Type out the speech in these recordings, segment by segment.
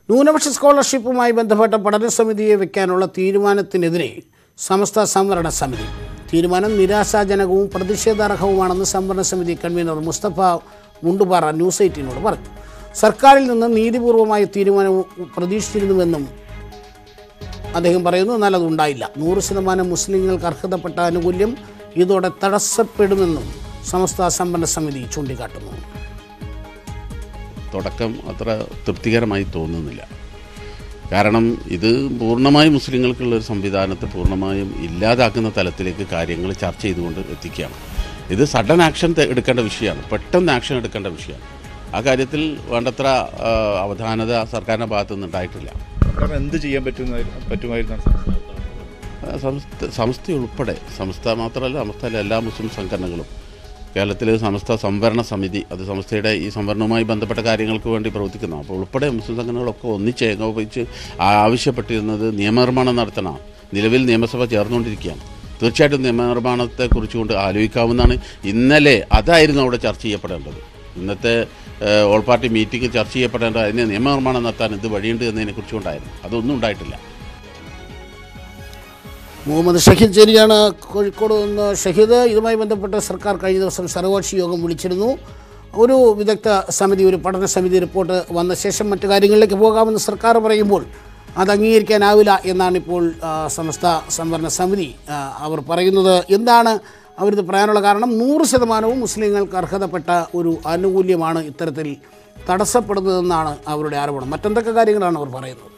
ന്യൂനപക്ഷ സ്കോളർഷിപ്പുമായി ബന്ധപ്പെട്ട പഠനസമിതിയെ വെക്കാനുള്ള തീരുമാനത്തിനെതിരെ സമസ്ത സംവരണ സമിതി തീരുമാനം നിരാശാജനകവും പ്രതിഷേധാർഹവുമാണെന്ന് സംവരണ സമിതി കൺവീനർ മുസ്തഫ മുണ്ടുപാറ ന്യൂസ് എയ്റ്റീനോട് പറഞ്ഞു സർക്കാരിൽ നിന്ന് നീതിപൂർവമായ തീരുമാനം പ്രതീക്ഷിച്ചിരുന്നുവെന്നും അദ്ദേഹം പറയുന്നു എന്നാൽ അതുണ്ടായില്ല നൂറ് ശതമാനം മുസ്ലിങ്ങൾക്ക് അർഹതപ്പെട്ട ആനുകൂല്യം ഇതോടെ തടസ്സപ്പെടുമെന്നും സമസ്ത സംവരണ സമിതി ചൂണ്ടിക്കാട്ടുന്നു തുടക്കം അത്ര തൃപ്തികരമായി തോന്നുന്നില്ല കാരണം ഇത് പൂർണ്ണമായും മുസ്ലിങ്ങൾക്കുള്ള ഒരു സംവിധാനത്തെ പൂർണ്ണമായും ഇല്ലാതാക്കുന്ന തലത്തിലേക്ക് കാര്യങ്ങൾ ചർച്ച ചെയ്തുകൊണ്ട് എത്തിക്കുകയാണ് ഇത് സഡൻ ആക്ഷൻ തെ- എടുക്കേണ്ട വിഷയമാണ് പെട്ടെന്ന് ആക്ഷൻ എടുക്കേണ്ട വിഷയമാണ് ആ കാര്യത്തിൽ വേണ്ടത്ര ആ, അവധാനത സർക്കാരിൻ്റെ ഭാഗത്തു നിന്ന് ഉണ്ടായിട്ടില്ല കാരണം എന്ത് ചെയ്യാൻ പറ്റുന്ന പറ്റുമായിരുന്നു ആ, സംസ്ഥ സംസ്ഥ ഉൾപ്പെടെ സംസ്ഥ മാത്രമല്ല സംസ്ഥയിലെ എല്ലാ മുസ്ലിം സംഘടനകളും കേരളത്തിലെ സംസ്ഥ സംവരണ സമിതി അത് സംസ്ഥയുടെ ഈ സംവരണവുമായി ബന്ധപ്പെട്ട കാര്യങ്ങൾക്ക് വേണ്ടി പ്രവർത്തിക്കുന്ന അപ്പോൾ ഉൾപ്പെടെ മുസ്ലിം സംഘടനകളൊക്കെ ഒന്നിച്ച് ഏകോപിച്ച് ആവശ്യപ്പെട്ടിരുന്നത് നിയമനിർമ്മാണം നടത്തണം നിലവിൽ നിയമസഭ ചേർന്നുകൊണ്ടിരിക്കുകയാണ് തീർച്ചയായിട്ടും നിയമനിർമ്മാണത്തെ കുറിച്ചുകൊണ്ട് ആലോചിക്കാവുന്നതാണ് ഇന്നലെ അതായിരുന്നു അവിടെ ചർച്ച ചെയ്യപ്പെടേണ്ടത് ഇന്നത്തെ ഏഹ്, ഓൾ പാർട്ടി മീറ്റിംഗ് ചർച്ച ചെയ്യപ്പെടേണ്ടത് അതിന് നിയമനിർമ്മാണം നടത്താൻ എന്ത് വഴിയുണ്ട് എന്നതിനെ കുറിച്ചുകൊണ്ടായിരുന്നു അതൊന്നും ഉണ്ടായിട്ടില്ല മുഹമ്മദ് ഷഹീദ് ചേരിയാണ് കോഴിക്കോട് നിന്ന് ഷഹീദ് ഇതുമായി ബന്ധപ്പെട്ട് സർക്കാർ കഴിഞ്ഞ ദിവസം സർവകക്ഷി യോഗം വിളിച്ചിരുന്നു ഒരു വിദഗ്ധ സമിതി ഒരു പഠന സമിതി റിപ്പോർട്ട് വന്ന ശേഷം മറ്റു കാര്യങ്ങളിലേക്ക് പോകാമെന്ന് സർക്കാർ പറയുമ്പോൾ അത് അംഗീകരിക്കാനാവില്ല എന്നാണ് ഇപ്പോൾ ആ, സമസ്ത സംവരണ സമിതി ആ, അവർ പറയുന്നത് എന്താണ് അവരിത് പറയാനുള്ള കാരണം നൂറ് ശതമാനവും മുസ്ലിങ്ങൾക്ക് അർഹതപ്പെട്ട ഒരു ആനുകൂല്യമാണ് ഇത്തരത്തിൽ തടസ്സപ്പെടുന്നതെന്നാണ് അവരുടെ ആരോപണം മറ്റെന്തൊക്കെ കാര്യങ്ങളാണ് അവർ പറയുന്നത്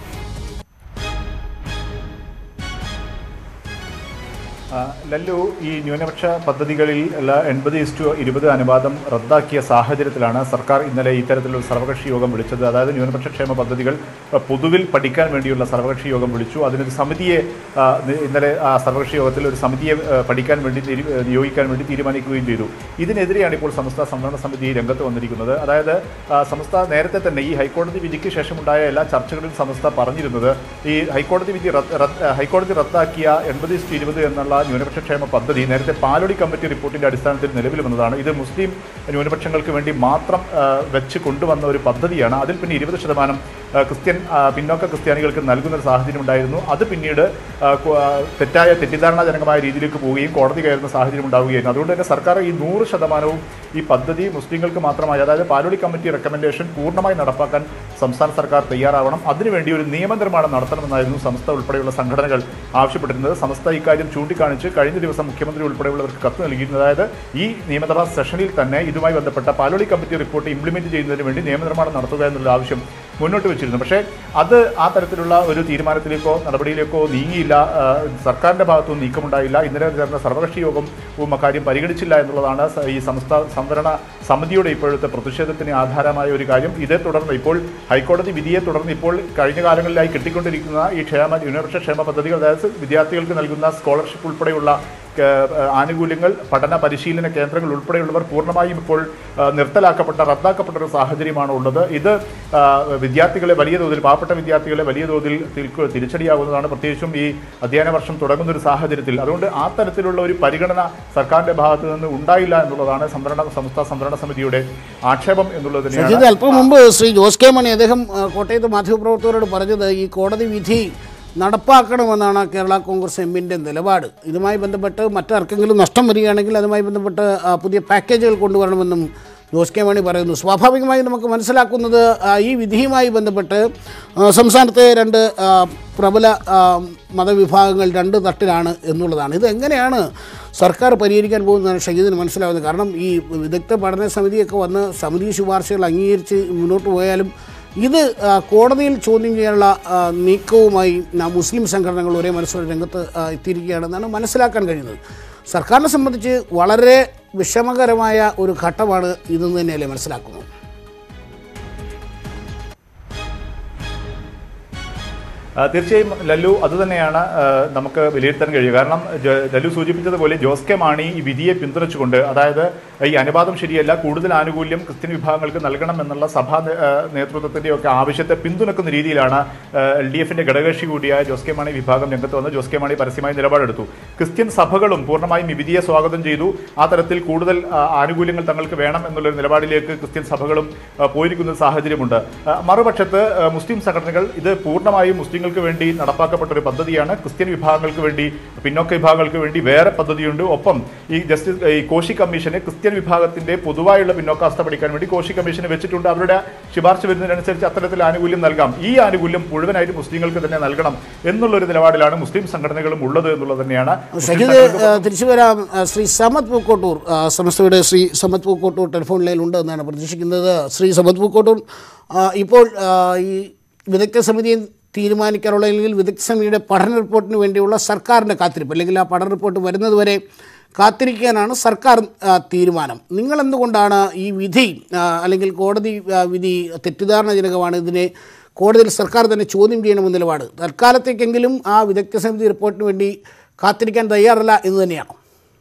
ആ, ലല്ലു ഈ ന്യൂനപക്ഷ പദ്ധതികളിൽ എൺപത് ഇസ്റ്റു ഇരുപത് അനുപാതം റദ്ദാക്കിയ സാഹചര്യത്തിലാണ് സർക്കാർ ഇന്നലെ ഇത്തരത്തിലുള്ള സർവകക്ഷി യോഗം വിളിച്ചത് അതായത് ന്യൂനപക്ഷ ക്ഷേമ പദ്ധതികൾ ആ, പൊതുവിൽ പഠിക്കാൻ വേണ്ടിയുള്ള സർവകക്ഷി യോഗം വിളിച്ചു അതിനൊരു സമിതിയെ ആ, നി- ഇന്നലെ ആ സർവകക്ഷി യോഗത്തിൽ ഒരു സമിതിയെ ആ, പഠിക്കാൻ വേണ്ടി തീരു- ആ, നിയോഗിക്കാൻ വേണ്ടി തീരുമാനിക്കുകയും ചെയ്തു ഇതിനെതിരെയാണ് ഇപ്പോൾ സംസ്ഥാന സംവരണ സമിതി രംഗത്ത് വന്നിരിക്കുന്നത് അതായത് ആ, സംസ്ഥ നേരത്തെ തന്നെ ഈ ഹൈക്കോടതി വിധിക്ക് ശേഷമുണ്ടായ എല്ലാ ചർച്ചകളിലും സംസ്ഥ പറഞ്ഞിരുന്നത് ഈ ഹൈക്കോടതി വിധി റദ്ദ്- റദ്ദ്- ഹൈക്കോടതി റദ്ദാക്കിയ എൺപത് ഇസ്റ്റു ഇരുപത് എന്നുള്ള ന്യൂനപക്ഷ ക്ഷേമ പദ്ധതി നേരത്തെ പാലോടി കമ്മിറ്റി റിപ്പോർട്ടിന്റെ അടിസ്ഥാനത്തിൽ നിലവിൽ വന്നതാണ് ഇത് മുസ്ലിം ന്യൂനപക്ഷങ്ങൾക്ക് വേണ്ടി മാത്രം ആ, വെച്ച് കൊണ്ടുവന്ന ഒരു പദ്ധതിയാണ് അതിൽ പിന്നെ ഇരുപത് ശതമാനം ആ, ക്രിസ്ത്യൻ ആ, പിന്നോക്ക ക്രിസ്ത്യാനികൾക്ക് നൽകുന്ന ഒരു സാഹചര്യം ഉണ്ടായിരുന്നു അത് പിന്നീട് ആ, കു- ആ, തെറ്റായ തെറ്റിദ്ധാരണാജനകമായ രീതിയിലേക്ക് പോവുകയും കോടതി കയറുന്ന സാഹചര്യം ഉണ്ടാവുകയായിരുന്നു അതുകൊണ്ട് തന്നെ സർക്കാർ ഈ നൂറ് ശതമാനവും ഈ പദ്ധതി മുസ്ലിങ്ങൾക്ക് മാത്രമായി അതായത് പാലോടി കമ്മിറ്റി റെക്കമെൻഡേഷൻ പൂർണ്ണമായി നടപ്പാക്കാൻ സംസ്ഥാന സർക്കാർ തയ്യാറാവണം അതിനുവേണ്ടി ഒരു നിയമനിർമ്മാണം നടത്തണമെന്നായിരുന്നു സംസ്ഥ ഉൾപ്പെടെയുള്ള സംഘടനകൾ ആവശ്യപ്പെട്ടിരുന്നത് സംസ്ഥ ഇക്കാര്യം ചൂണ്ടിക്കാണിച്ച് കഴിഞ്ഞ ദിവസം മുഖ്യമന്ത്രി ഉൾപ്പെടെയുള്ളവർക്ക് കത്ത് നൽകിയിരുന്നു അതായത് ഈ നിയമസഭാ സെഷനിൽ തന്നെ ഇതുമായി ബന്ധപ്പെട്ട പാലോളി കമ്മിറ്റി റിപ്പോർട്ട് ഇംപ്ലിമെന്റ് ചെയ്യുന്നതിന് വേണ്ടി നിയമനിർമ്മാണം നടത്തുക എന്നുള്ള ആവശ്യം മുന്നോട്ട് വെച്ചിരുന്നു പക്ഷേ അത് ആ തരത്തിലുള്ള ഒരു തീരുമാനത്തിലേക്കോ നടപടിയിലേക്കോ നീങ്ങിയില്ല ആ, സർക്കാരിന്റെ ഭാഗത്തുനിന്ന് നീക്കമുണ്ടായില്ല ഇന്നലെ ചേർന്ന സർവകക്ഷി യോഗം ഉം അക്കാര്യം പരിഗണിച്ചില്ല എന്നുള്ളതാണ് സ- ഈ സംസ്ഥാന സംവരണ സമിതിയുടെ ഇപ്പോഴത്തെ പ്രതിഷേധത്തിന് ആധാരമായ ഒരു കാര്യം ഇതേ തുടർന്ന് ഇപ്പോൾ ഹൈക്കോടതി വിധിയെ തുടർന്ന് ഇപ്പോൾ കഴിഞ്ഞ കാലങ്ങളിലായി കിട്ടിക്കൊണ്ടിരിക്കുന്ന ഈ ക്ഷേമ ന്യൂനപക്ഷ ക്ഷേമ പദ്ധതികൾ അതായത് വിദ്യാർത്ഥികൾക്ക് നൽകുന്ന സ്കോളർഷിപ്പ് ഉൾപ്പെടെയുള്ള ഏഹ്, ആനുകൂല്യങ്ങൾ പഠന പരിശീലന കേന്ദ്രങ്ങൾ ഉൾപ്പെടെയുള്ളവർ പൂർണ്ണമായും ഇപ്പോൾ ആ, നിർത്തലാക്കപ്പെട്ട റദ്ദാക്കപ്പെട്ട ഒരു സാഹചര്യമാണ് ഉള്ളത് ഇത് ആ, വിദ്യാർത്ഥികളെ വലിയ തോതിൽ പാവപ്പെട്ട വിദ്യാർത്ഥികളെ വലിയ തോതിൽ തിരിക്ക് തിരിച്ചടിയാകുന്നതാണ് പ്രത്യേകിച്ചും ഈ അധ്യയന വർഷം തുടങ്ങുന്ന ഒരു സാഹചര്യത്തിൽ അതുകൊണ്ട് ആ തരത്തിലുള്ള ഒരു പരിഗണന സർക്കാരിന്റെ ഭാഗത്ത് നിന്ന് ഉണ്ടായില്ല എന്നുള്ളതാണ് സംവരണ സംസ്ഥാന സംവരണ സമിതിയുടെ ആക്ഷേപം എന്നുള്ളത് സജിത് തന്നെയാണ് അല്പം മുമ്പ് ശ്രീ ജോസ് കെ മണി അദ്ദേഹം ആ, കോട്ടയത്ത് മാധ്യമപ്രവർത്തകരോട് പറഞ്ഞത് ഈ കോടതി വിധി നടപ്പാക്കണമെന്നാണ് കേരള കോൺഗ്രസ് എമ്മിൻ്റെ നിലപാട് ഇതുമായി ബന്ധപ്പെട്ട് മറ്റാർക്കെങ്കിലും നഷ്ടം വരികയാണെങ്കിൽ അതുമായി ബന്ധപ്പെട്ട് ആ, പുതിയ പാക്കേജുകൾ കൊണ്ടുവരണമെന്നും ജോസ് കെ മണി പറയുന്നു സ്വാഭാവികമായി നമുക്ക് മനസ്സിലാക്കുന്നത് ആ, ഈ വിധിയുമായി ബന്ധപ്പെട്ട് ആ, സംസ്ഥാനത്തെ രണ്ട് ആ, പ്രബല ആ, മതവിഭാഗങ്ങൾ രണ്ട് തട്ടിലാണ് എന്നുള്ളതാണ് ഇത് എങ്ങനെയാണ് സർക്കാർ പരിഹരിക്കാൻ പോകുന്നതാണ് ഷഹീദിന് മനസ്സിലാവുന്നത് കാരണം ഈ വിദഗ്ധ പഠന സമിതിയൊക്കെ വന്ന് സമിതി ശുപാർശകൾ അംഗീകരിച്ച് മുന്നോട്ട് പോയാലും ഇത് ആ, കോടതിയിൽ ചോദ്യം ചെയ്യാനുള്ള ആ, നീക്കവുമായി ന- മുസ്ലിം സംഘടനകൾ ഒരേ മനസ്സോടെ രംഗത്ത് ആ, എത്തിയിരിക്കുകയാണെന്നാണ് മനസ്സിലാക്കാൻ കഴിയുന്നത് സർക്കാരിനെ സംബന്ധിച്ച് വളരെ വിഷമകരമായ ഒരു ഘട്ടമാണ് ഇതെന്ന് തന്നെയല്ലേ മനസ്സിലാക്കുന്നത് ആ, തീർച്ചയായും ലല്ലു അതുതന്നെയാണ് ആ, നമുക്ക് വിലയിരുത്താൻ കഴിയുക കാരണം ജ- ലല്ലു സൂചിപ്പിച്ചതുപോലെ ജോസ് കെ മാണി ഈ വിധിയെ പിന്തുണച്ചുകൊണ്ട് അതായത് ഈ അനുവാദം ശരിയല്ല കൂടുതൽ ആനുകൂല്യം ക്രിസ്ത്യൻ വിഭാഗങ്ങൾക്ക് നൽകണം എന്നുള്ള സഭാ നേ- ആ, നേതൃത്വത്തിൻ്റെയൊക്കെ ആവശ്യത്തെ പിന്തുണക്കുന്ന രീതിയിലാണ് എൽ ഡി എഫിൻ്റെ ഘടകകക്ഷി കൂടിയായ ജോസ് കെ മാണി വിഭാഗം രംഗത്ത് വന്ന് ജോസ് കെ മാണി പരസ്യമായി നിലപാടെടുത്തു ക്രിസ്ത്യൻ സഭകളും പൂർണ്ണമായും ഈ വിധിയെ സ്വാഗതം ചെയ്തു ആ തരത്തിൽ കൂടുതൽ ആ, ആനുകൂല്യങ്ങൾ തങ്ങൾക്ക് വേണം എന്നുള്ളൊരു നിലപാടിലേക്ക് ക്രിസ്ത്യൻ സഭകളും ആ, പോയിരിക്കുന്ന സാഹചര്യമുണ്ട് ആ, മറുപക്ഷത്ത് ആ, മുസ്ലിം സംഘടനകൾ ഇത് പൂർണ്ണമായും മുസ്ലിങ്ങൾക്ക് വേണ്ടി നടപ്പാക്കപ്പെട്ട ഒരു പദ്ധതിയാണ് ക്രിസ്ത്യൻ വിഭാഗങ്ങൾക്ക് വേണ്ടി പിന്നോക്ക വിഭാഗങ്ങൾക്ക് വേണ്ടി വേറെ പദ്ധതിയുണ്ട് ഒപ്പം ഈ ജസ്റ്റിസ് ഈ കോശി കമ്മീഷന് ക്രിസ്ത്യൻ വിഭാഗത്തിന്റെ പൊതുവായുള്ള പിന്നോക്കാവസ്ഥ പഠിക്കാൻ വേണ്ടി കോശി കമ്മീഷന് വെച്ചിട്ടുണ്ട് അവരുടെ ശുപാർശ വരുന്നതിനനുസരിച്ച് അത്തരത്തിൽ ആനുകൂല്യം നൽകാം ഈ ആനുകൂല്യം മുഴുവനായിട്ട് മുസ്ലിങ്ങൾക്ക് തന്നെ നൽകണം എന്നുള്ളൊരു നിലപാടിലാണ് മുസ്ലിം സംഘടനകളും ഉള്ളത് എന്നുള്ളത് തന്നെയാണ് മുസ്ലിം ഷഹീദ് സംഘടനകൾ ആ, തിരിച്ചു വരാം ആ, ശ്രീ സമത് പൂക്കോട്ടൂർ ആ, സമസ്തയുടെ ശ്രീ സമത് പൂക്കോട്ടൂർ ടെലിഫോൺ ലൈനിലുണ്ട് എന്നാണ് പ്രതീക്ഷിക്കുന്നത് ശ്രീ സമത് പൂക്കോട്ടൂർ ആ, ഇപ്പോൾ ആ, ഈ വിദഗ്ധ സമിതിയെ തീരുമാനിക്കാനുള്ള അല്ലെങ്കിൽ വിദഗ്ധ സമിതിയുടെ പഠന റിപ്പോർട്ടിന് വേണ്ടിയുള്ള സർക്കാരിൻ്റെ കാത്തിരിപ്പ് അല്ലെങ്കിൽ ആ പഠന റിപ്പോർട്ട് വരുന്നതുവരെ കാത്തിരിക്കാനാണ് സർക്കാർ ആ, തീരുമാനം നിങ്ങൾ എന്തുകൊണ്ടാണ് ഈ വിധി ആ, അല്ലെങ്കിൽ കോടതി ആ, വിധി തെറ്റിദ്ധാരണജനകമാണ് ഇതിനെ കോടതിയിൽ സർക്കാർ തന്നെ ചോദ്യം ചെയ്യണമെന്ന നിലപാട് തൽക്കാലത്തേക്കെങ്കിലും ആ വിദഗ്ധ സമിതി റിപ്പോർട്ടിന് വേണ്ടി കാത്തിരിക്കാൻ തയ്യാറല്ല എന്ന് തന്നെയാണ്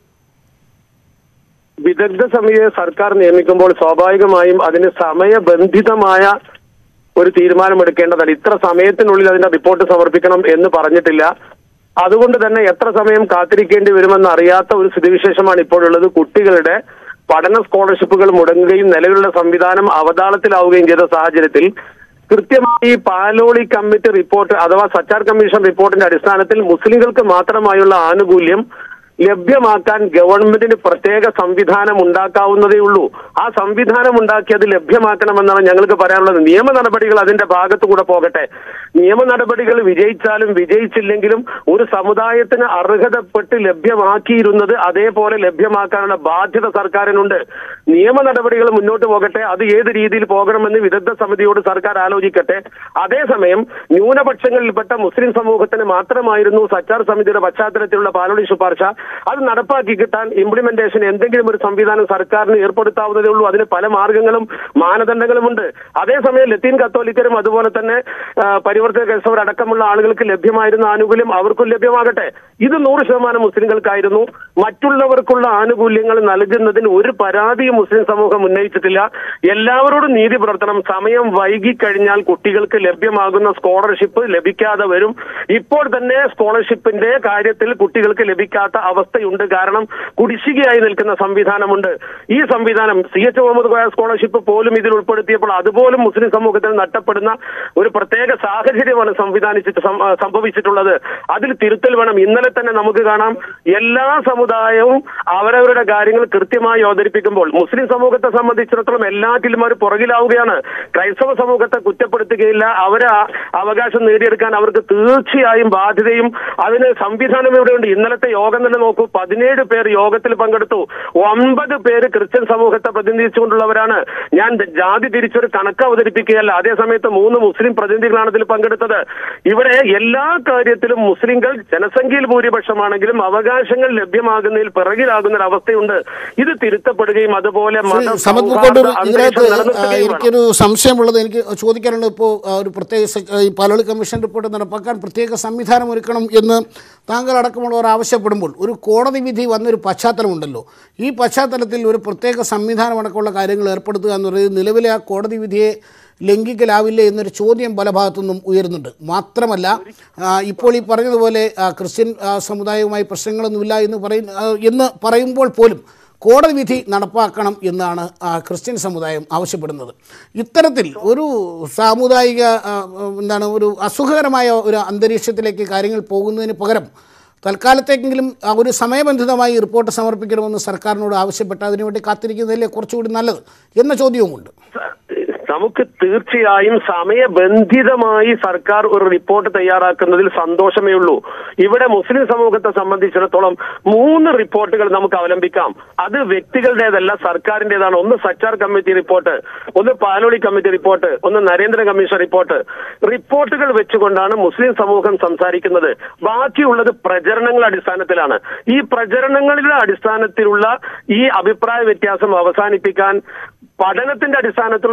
വിദഗ്ധ സമിതിയെ സർക്കാർ നിയമിക്കുമ്പോൾ സ്വാഭാവികമായും അതിന് സമയബന്ധിതമായ ഒരു തീരുമാനമെടുക്കേണ്ടതാണ് ഇത്ര സമയത്തിനുള്ളിൽ അതിന്റെ റിപ്പോർട്ട് സമർപ്പിക്കണം എന്ന് പറഞ്ഞിട്ടില്ല അതുകൊണ്ട് തന്നെ എത്ര സമയം കാത്തിരിക്കേണ്ടി വരുമെന്ന് അറിയാത്ത ഒരു സ്ഥിതിവിശേഷമാണ് ഇപ്പോഴുള്ളത് കുട്ടികളുടെ പഠന സ്കോളർഷിപ്പുകൾ മുടങ്ങുകയും നിലവിലുള്ള സംവിധാനം അവതാളത്തിലാവുകയും ചെയ്ത സാഹചര്യത്തിൽ കൃത്യമായി പാലോളി കമ്മിറ്റി റിപ്പോർട്ട് അഥവാ സച്ചാർ കമ്മീഷൻ റിപ്പോർട്ടിന്റെ അടിസ്ഥാനത്തിൽ മുസ്ലിങ്ങൾക്ക് മാത്രമായുള്ള ആനുകൂല്യം ലഭ്യമാക്കാൻ ഗവൺമെന്റിന് പ്രത്യേക സംവിധാനം ഉണ്ടാക്കാവുന്നതേ ഉള്ളൂ ആ സംവിധാനം ഉണ്ടാക്കി അത് ലഭ്യമാക്കണമെന്നാണ് ഞങ്ങൾക്ക് പറയാനുള്ളത് നിയമ നടപടികൾ അതിന്റെ ഭാഗത്തു കൂടെ പോകട്ടെ നിയമ നടപടികൾ വിജയിച്ചാലും വിജയിച്ചില്ലെങ്കിലും ഒരു സമുദായത്തിന് അർഹതപ്പെട്ട് ലഭ്യമാക്കിയിരുന്നത് അതേപോലെ ലഭ്യമാക്കാനുള്ള ബാധ്യത സർക്കാരിനുണ്ട് നിയമ നടപടികൾ മുന്നോട്ട് പോകട്ടെ അത് ഏത് രീതിയിൽ പോകണമെന്ന് വിദഗ്ധ സമിതിയോട് സർക്കാർ ആലോചിക്കട്ടെ അതേസമയം ന്യൂനപക്ഷങ്ങളിൽപ്പെട്ട മുസ്ലിം സമൂഹത്തിന് മാത്രമായിരുന്നു സച്ചാർ സമിതിയുടെ പശ്ചാത്തലത്തിലുള്ള പാലോളി ശുപാർശ അത് നടപ്പാക്കി കിട്ടാൻ ഇംപ്ലിമെന്റേഷൻ എന്തെങ്കിലും ഒരു സംവിധാനം സർക്കാരിന് ഏർപ്പെടുത്താവുന്നതേ ഉള്ളൂ അതിന് പല മാർഗങ്ങളും മാനദണ്ഡങ്ങളുമുണ്ട് അതേസമയം ലത്തീൻ കത്തോലിക്കരും അതുപോലെ തന്നെ ആ, പരിവർത്തന ക്രൈസ്തവർ അടക്കമുള്ള ആളുകൾക്ക് ലഭ്യമായിരുന്ന ആനുകൂല്യം അവർക്കും ലഭ്യമാകട്ടെ ഇത് നൂറ് ശതമാനം മുസ്ലിങ്ങൾക്കായിരുന്നു മറ്റുള്ളവർക്കുള്ള ആനുകൂല്യങ്ങൾ നൽകുന്നതിന് ഒരു പരാതിയും മുസ്ലിം സമൂഹം ഉന്നയിച്ചിട്ടില്ല എല്ലാവരോടും നീതി പുലർത്തണം സമയം വൈകിക്കഴിഞ്ഞാൽ കുട്ടികൾക്ക് ലഭ്യമാകുന്ന സ്കോളർഷിപ്പ് ലഭിക്കാതെ വരും ഇപ്പോൾ തന്നെ സ്കോളർഷിപ്പിന്റെ കാര്യത്തിൽ കുട്ടികൾക്ക് ലഭിക്കാത്ത അവസ്ഥയുണ്ട് കാരണം കുടിശ്ശികയായി നിൽക്കുന്ന സംവിധാനമുണ്ട് ഈ സംവിധാനം C H Muhammad Koya scholarship പോലും ഇതിൽ ഉൾപ്പെടുത്തിയപ്പോൾ അതുപോലും മുസ്ലിം സമൂഹത്തിന് നഷ്ടപ്പെടുന്ന ഒരു പ്രത്യേക സാഹചര്യമാണ് സംവിധാനിച്ചിട്ട് സം- ആ, സംഭവിച്ചിട്ടുള്ളത് അതിൽ തിരുത്തൽ വേണം ഇന്നലെ തന്നെ നമുക്ക് കാണാം എല്ലാ സമുദായവും അവരവരുടെ കാര്യങ്ങൾ കൃത്യമായി അവതരിപ്പിക്കുമ്പോൾ മുസ്ലിം സമൂഹത്തെ സംബന്ധിച്ചിടത്തോളം എല്ലാറ്റിലും അവർ പുറകിലാവുകയാണ് ക്രൈസ്തവ സമൂഹത്തെ കുറ്റപ്പെടുത്തുകയില്ല അവരെ ആ അവകാശം നേടിയെടുക്കാൻ അവർക്ക് തീർച്ചയായും ബാധ്യതയും അതിന് സംവിധാനം ഇവിടെയുണ്ട് ഇന്നലത്തെ യോഗം തന്നെ നോക്കൂ പതിനേഴ് പേർ യോഗത്തിൽ പങ്കെടുത്തു ഒമ്പത് പേര് ക്രിസ്ത്യൻ സമൂഹത്തെ പ്രതിനിധീകരിച്ചുകൊണ്ടുള്ളവരാണ് ഞാൻ ജാതി തിരിച്ചൊരു കണക്ക് അവതരിപ്പിക്കുകയല്ല അതേസമയത്ത് മൂന്ന് മുസ്ലിം പ്രതിനിധികളാണ് ഇതിൽ പങ്കെടുത്തത് ഇവിടെ എല്ലാ കാര്യത്തിലും മുസ്ലിങ്ങൾ ജനസംഖ്യയിൽ ഭൂരിപക്ഷമാണെങ്കിലും അവകാശങ്ങൾ ലഭ്യമാകുന്നതിൽ പിറകിലാകുന്ന ഒരു അവസ്ഥയുണ്ട് ഇത് തിരുത്തപ്പെടുകയും അതുപോലെ മത സമത് സൗഹാർദ്ദ പൂക്കോട്ടൂർ അന്തരീക്ഷം ഇതിനകത്ത് ആ, നിലനിർത്തുകയും വേണം. എനിക്കൊരു സംശയമുള്ളത് എനിക്ക് ചോദിക്കാനുള്ളത് ഇപ്പോൾ ആ, ഒരു പ്രത്യേക സെ- ഈ പാലോളി കമ്മീഷൻ റിപ്പോർട്ട് നടപ്പാക്കാൻ പ്രത്യേക സംവിധാനം ഒരുക്കണം എന്ന് താങ്കൾ അടക്കമുള്ളവർ ആവശ്യപ്പെടുമ്പോൾ ഒരു കോടതി വിധി വന്നൊരു പശ്ചാത്തലമുണ്ടല്ലോ ഈ പശ്ചാത്തലത്തിൽ ഒരു പ്രത്യേക സംവിധാനം അടക്കമുള്ള കാര്യങ്ങൾ ഏർപ്പെടുത്തുക എന്ന് പറയുന്നത് നിലവിലെ ആ കോടതി വിധിയെ ലംഘിക്കലാവില്ലേ എന്നൊരു ചോദ്യം പല ഭാഗത്തുനിന്നും ഉയരുന്നുണ്ട് മാത്രമല്ല ആ, ഇപ്പോൾ ഈ പറഞ്ഞതുപോലെ ആ, ക്രിസ്ത്യൻ ആ, സമുദായവുമായി പ്രശ്നങ്ങളൊന്നുമില്ല എന്ന് പറയും ആ, എന്ന് പറയുമ്പോൾ പോലും കോടതി വിധി നടപ്പാക്കണം എന്നാണ് ആ, ക്രിസ്ത്യൻ സമുദായം ആവശ്യപ്പെടുന്നത് ഇത്തരത്തിൽ ഒരു സാമുദായിക ആ, എന്താണ് ഒരു അസുഖകരമായ ഒരു അന്തരീക്ഷത്തിലേക്ക് കാര്യങ്ങൾ പോകുന്നതിന് പകരം തൽക്കാലത്തേക്കെങ്കിലും ആ, ഒരു സമയബന്ധിതമായി റിപ്പോർട്ട് സമർപ്പിക്കണമെന്ന് സർക്കാരിനോട് ആവശ്യപ്പെട്ട് അതിനുവേണ്ടി കാത്തിരിക്കുന്നതല്ലേ കുറച്ചുകൂടി നല്ലത് എന്ന ചോദ്യവുമുണ്ട് നമുക്ക് തീർച്ചയായും സമയബന്ധിതമായി സർക്കാർ ഒരു റിപ്പോർട്ട് തയ്യാറാക്കുന്നതിൽ സന്തോഷമേ ഉള്ളൂ ഇവിടെ മുസ്ലിം സമൂഹത്തെ സംബന്ധിച്ചിടത്തോളം മൂന്ന് റിപ്പോർട്ടുകൾ നമുക്ക് അവലംബിക്കാം അത് വ്യക്തികളുടേതല്ല സർക്കാരിന്റേതാണ് ഒന്ന് സച്ചാർ കമ്മിറ്റി റിപ്പോർട്ട് ഒന്ന് പാലോളി കമ്മിറ്റി റിപ്പോർട്ട് ഒന്ന് നരേന്ദ്ര കമ്മീഷൻ റിപ്പോർട്ട് റിപ്പോർട്ടുകൾ വെച്ചുകൊണ്ടാണ് മുസ്ലിം സമൂഹം സംസാരിക്കുന്നത് ബാക്കിയുള്ളത് പ്രചരണങ്ങളുടെ അടിസ്ഥാനത്തിലാണ് ഈ പ്രചരണങ്ങളുടെ അടിസ്ഥാനത്തിലുള്ള ഈ അഭിപ്രായ വ്യത്യാസം അവസാനിപ്പിക്കാൻ പഠനത്തിന്റെ അടിസ്ഥാനത്തിലുള്ള മൂന്ന്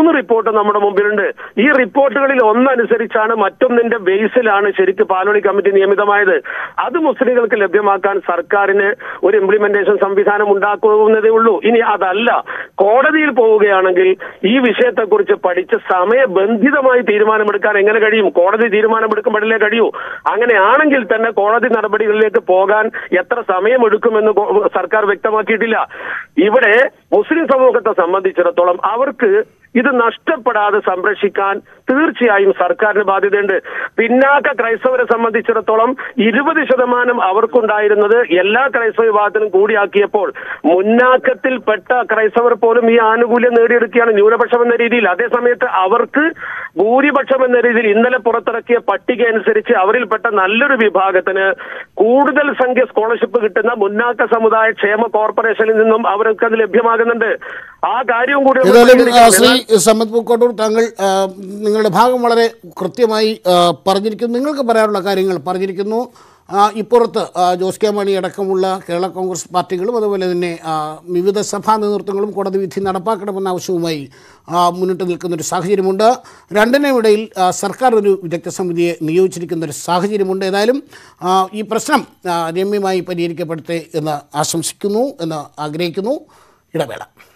മൂന്ന് റിപ്പോർട്ട് നമ്മുടെ മുമ്പിലുണ്ട് ഈ റിപ്പോർട്ടുകളിൽ ഒന്നനുസരിച്ചാണ് മറ്റൊന്നിന്റെ ബേസിലാണ് ശരിക്ക് പാലോളി കമ്മിറ്റി നിയമിതമായത് അത് മുസ്ലിങ്ങൾക്ക് ലഭ്യമാക്കാൻ സർക്കാരിന് ഒരു ഇംപ്ലിമെന്റേഷൻ സംവിധാനം ഉണ്ടാക്കുന്നതേ ഉള്ളൂ ഇനി അതല്ല കോടതിയിൽ പോവുകയാണെങ്കിൽ ഈ വിഷയത്തെക്കുറിച്ച് പഠിച്ച് സമയബന്ധിതമായി തീരുമാനമെടുക്കാൻ എങ്ങനെ കഴിയും കോടതി തീരുമാനമെടുക്കുമ്പോഴല്ലേ കഴിയൂ അങ്ങനെയാണെങ്കിൽ തന്നെ കോടതി നടപടികളിലേക്ക് പോകാൻ എത്ര സമയമെടുക്കുമെന്ന് കോ- സർക്കാർ വ്യക്തമാക്കിയിട്ടില്ല ഇവിടെ മുസ്ലിം സമൂഹത്തെ സംബന്ധിച്ചിടത്തോളം അവർക്ക് ഇത് നഷ്ടപ്പെടാതെ സംരക്ഷിക്കാൻ തീർച്ചയായും സർക്കാരിന് ബാധ്യതയുണ്ട് പിന്നാക്ക ക്രൈസ്തവരെ സംബന്ധിച്ചിടത്തോളം ഇരുപത് ശതമാനം അവർക്കുണ്ടായിരുന്നത് എല്ലാ ക്രൈസ്തവ വിഭാഗത്തിനും കൂടിയാക്കിയപ്പോൾ മുന്നാക്കത്തിൽപ്പെട്ട ക്രൈസ്തവർ പോലും ഈ ആനുകൂല്യം നേടിയെടുക്കുകയാണ് ന്യൂനപക്ഷം എന്ന രീതിയിൽ അതേസമയത്ത് അവർക്ക് ഭൂരിപക്ഷം എന്ന രീതിയിൽ ഇന്നലെ പുറത്തിറക്കിയ പട്ടിക അനുസരിച്ച് അവരിൽപ്പെട്ട നല്ലൊരു വിഭാഗത്തിന് കൂടുതൽ സംഖ്യ സ്കോളർഷിപ്പ് കിട്ടുന്ന മുന്നാക്ക സമുദായ ക്ഷേമ കോർപ്പറേഷനിൽ നിന്നും അവർക്ക് അത് ലഭ്യമാകുന്നുണ്ട് ആ കാര്യവും കൂടി നമ്മൾ ഏതായാലും ആ, പരിഗണിക്കണം. ശ്രീ സമ്മത് പൂക്കോട്ടൂർ താങ്കൾ ആ, നിങ്ങളുടെ ഭാഗം വളരെ കൃത്യമായി ആ, പറഞ്ഞിരിക്കുന്നു നിങ്ങൾക്ക് പറയാനുള്ള കാര്യങ്ങൾ പറഞ്ഞിരിക്കുന്നു ആ, ഇപ്പുറത്ത് ആ, ജോസ് കെ മണി അടക്കമുള്ള കേരള കോൺഗ്രസ് പാർട്ടികളും അതുപോലെ തന്നെ ആ, വിവിധ സഭാ നേതൃത്വങ്ങളും കോടതി വിധി നടപ്പാക്കണമെന്ന ആവശ്യവുമായി ആ, മുന്നിട്ട് നിൽക്കുന്ന ഒരു സാഹചര്യമുണ്ട് രണ്ടിനും ഇടയിൽ ആ, സർക്കാർ ഒരു വിദഗ്ധ സമിതിയെ നിയോഗിച്ചിരിക്കുന്ന ഒരു സാഹചര്യമുണ്ട് ഏതായാലും ആ, ഈ പ്രശ്നം ആ, രമ്യമായി പരിഹരിക്കപ്പെടട്ടെ എന്ന് ആശംസിക്കുന്നു എന്ന് ആഗ്രഹിക്കുന്നു ഇടവേള